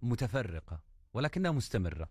متفرقه ولكنها مستمره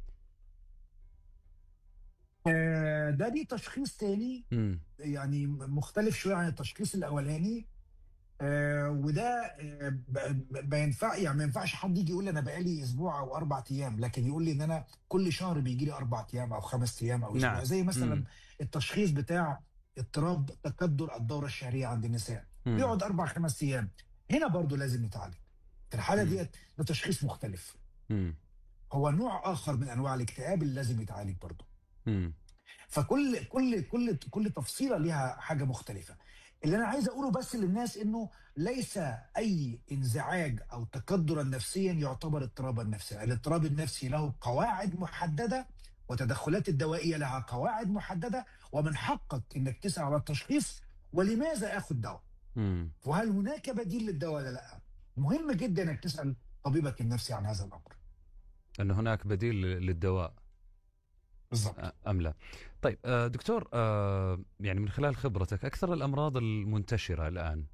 آه، ده ليه تشخيص تاني امم يعني مختلف شويه عن التشخيص الاولاني آه، وده آه، ب- ب- ما ينفع يعني ما ينفعش حد يجي يقول لي انا بقالي اسبوع او اربع ايام لكن يقول لي ان انا كل شهر بيجي لي اربع ايام او خمس ايام او اسبوع نعم. زي مثلا مم. التشخيص بتاع اضطراب تكدر الدوره الشهريه عند النساء مم. بيقعد اربع خمس ايام هنا برضو لازم يتعالج في الحاله مم. ديت ده تشخيص مختلف امم هو نوع اخر من انواع الاكتئاب اللي لازم يتعالج برضو امم فكل كل كل كل تفصيله ليها حاجه مختلفه اللي انا عايز اقوله بس للناس انه ليس اي انزعاج او تكدرا نفسيا يعتبر اضطرابا نفسيا الاضطراب النفسي له قواعد محدده وتدخلات الدوائيه لها قواعد محدده ومن حقك انك تسال على التشخيص ولماذا اخذ دواء امم وهل هناك بديل للدواء ولا لا مهم جدا انك تسال طبيبك النفسي عن هذا الامر ان هناك بديل للدواء بالضبط ام لا طيب آه، دكتور آه، يعني من خلال خبرتك اكثر الامراض المنتشره الان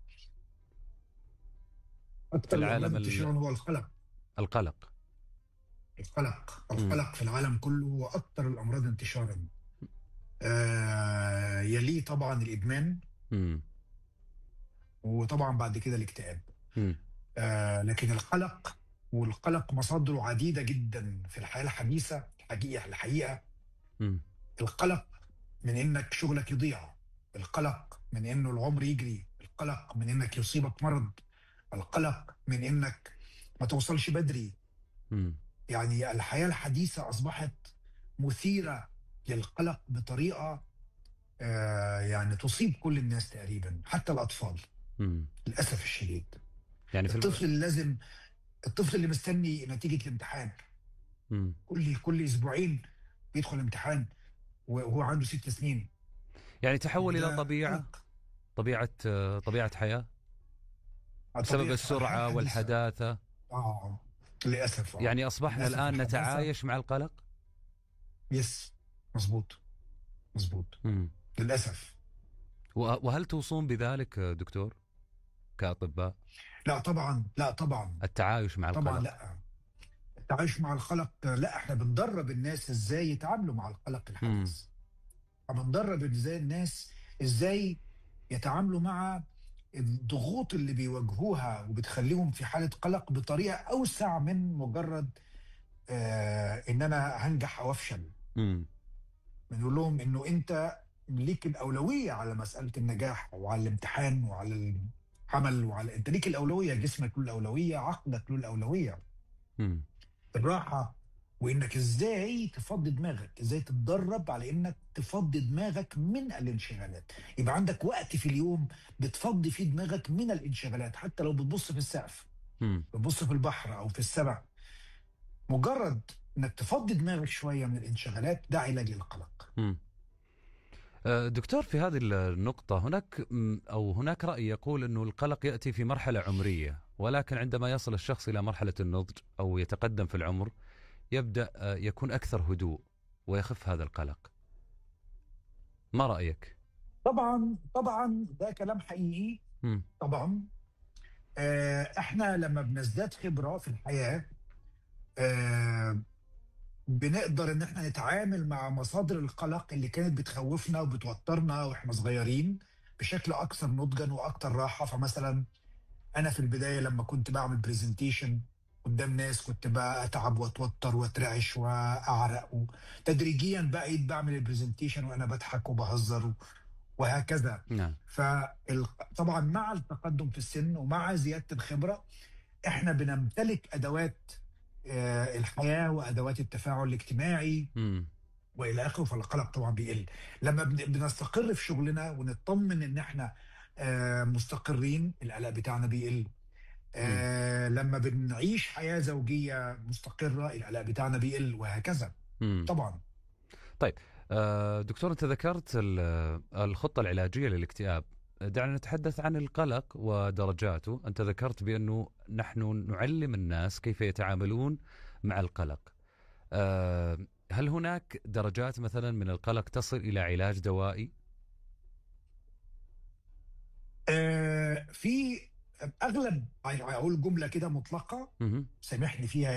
اكثر العالم العالم ال- انتشارا هو القلق القلق القلق القلق في العالم كله هو اكثر الامراض انتشارا آه يليه طبعا الادمان امم وطبعا بعد كده الاكتئاب امم آه لكن القلق والقلق مصادره عديده جدا في الحياه الحديثه الحقيقه الحقيقه امم القلق من انك شغلك يضيع القلق من انه العمر يجري القلق من انك يصيبك مرض القلق من انك ما توصلش بدري امم يعني الحياة الحديثة أصبحت مثيرة للقلق بطريقة آه، يعني تصيب كل الناس تقريبا حتى الأطفال امم للأسف الشديد يعني في الطفل الم... اللي لازم الطفل اللي مستني نتيجة الامتحان مم. كل كل أسبوعين بيدخل امتحان وهو عنده ست سنين يعني تحول الى ده طبيعه قلق. طبيعه آه، طبيعه حياه بسبب طبيعة الحياة السرعه الحديثة. والحداثه آه للأسف آه. يعني اصبحنا للأسف الان الحداثة- نتعايش مع القلق يس مظبوط مظبوط مم. للأسف وه- وهل توصون بذلك آه، دكتور كاطباء لا طبعا لا طبعا التعايش مع القلق طبعا لا التعايش مع القلق لا احنا بندرب الناس ازاي يتعاملوا مع القلق الحديث بندرب ازاي الناس ازاي يتعاملوا مع الضغوط اللي بيواجهوها وبتخليهم في حالة قلق بطريقة أوسع من مجرد آه إن أنا هنجح أو أفشل مم. بنقول لهم إنه أنت ليك الأولوية على مسألة النجاح وعلى الامتحان وعلى العمل وعلى أنت ليك الأولوية جسمك له الأولوية عقلك له الأولوية مم. الراحه وانك ازاي تفضي دماغك ازاي تتدرب على انك تفضي دماغك من الانشغالات يبقى عندك وقت في اليوم بتفضي فيه دماغك من الانشغالات حتى لو بتبص في السقف مم. بتبص في البحر او في السماء مجرد انك تفضي دماغك شويه من الانشغالات ده علاج للقلق مم. آه، دكتور في هذه النقطة هناك م، أو هناك رأي يقول أنه القلق يأتي في مرحلة عمرية ولكن عندما يصل الشخص إلى مرحلة النضج أو يتقدم في العمر يبدأ آه، يكون أكثر هدوء ويخف هذا القلق ما رأيك؟ طبعا طبعا ده كلام حقيقي مم. طبعا آه، احنا لما بنزداد خبره في الحياه آه، بنقدر ان احنا نتعامل مع مصادر القلق اللي كانت بتخوفنا وبتوترنا واحنا صغيرين بشكل اكثر نضجا واكثر راحه فمثلا انا في البدايه لما كنت بعمل برزنتيشن قدام ناس كنت بقى اتعب واتوتر واترعش واعرق تدريجيا بقيت بعمل البرزنتيشن وانا بضحك وبهزر وهكذا نعم فطبعا مع التقدم في السن ومع زياده الخبره احنا بنمتلك ادوات آه، الحياه وادوات التفاعل الاجتماعي مم. والى اخره فالقلق طبعا بيقل لما بن- بنستقر في شغلنا ونطمن ان احنا آه، مستقرين القلق بتاعنا بيقل آه، لما بنعيش حياه زوجيه مستقره القلق بتاعنا بيقل وهكذا مم. طبعا آه، دكتور أنت ذكرت ال- الخطة العلاجية للاكتئاب دعنا نتحدث عن القلق ودرجاته أنت ذكرت بأنه نحن نعلم الناس كيف يتعاملون مع القلق آه، هل هناك درجات مثلا من القلق تصل إلى علاج دوائي؟ آه، في اغلب اقول جمله كده مطلقه مهم. سامحني فيها